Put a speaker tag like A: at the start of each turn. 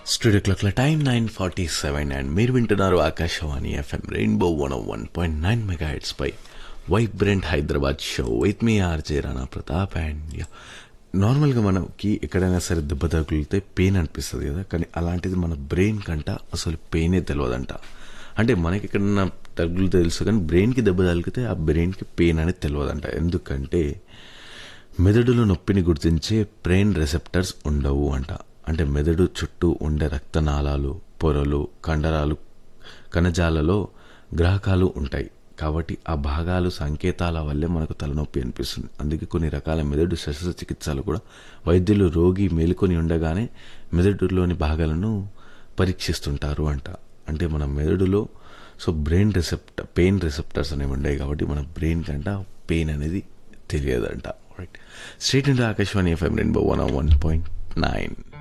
A: studio క్లాక్ల time nine forty seven and మీరు వింటున్నారు Akashvani FM rainbow one one point nine mega పై vibrant Hyderabad show with me RJ Rana Pratap and నార్మల్గా మనకి ఎక్కడైనా సరే దెబ్బ తగిలితే పెయిన్ అనిపిస్తుంది కదా కానీ అలాంటిది మన బ్రెయిన్ కంట అసలు పెయినే తెలియదంట అంటే మనకి ఎక్కడన్నా తగులు తెలుసు కానీ బ్రెయిన్కి దెబ్బ తగిలితే ఆ బ్రెయిన్కి పెయిన్ అనేది తెలియదంట ఎందుకంటే మెదడులో నొప్పిని గుర్తించే బ్రెయిన్ రిసెప్టర్స్ ఉండవు అంట అంటే మెదడు చుట్టూ ఉండే రక్తనాళాలు పొరలు కండరాలు కణజాలలో గ్రాహకాలు ఉంటాయి కాబట్టి ఆ భాగాలు సంకేతాల వల్లే మనకు తలనొప్పి అనిపిస్తుంది అందుకే కొన్ని రకాల మెదడు శస్త్రచికిత్సలు కూడా వైద్యులు రోగి మేలుకొని ఉండగానే మెదడులోని భాగాలను పరీక్షిస్తుంటారు అంట అంటే మన మెదడులో so brain receptor pain receptors అనేవి ఉన్నాయి కాబట్టి మన బ్రెయిన్ కంట పెయిన్ అనేది తెలియదంట right straight into Akashvani FM rainbow one one point nine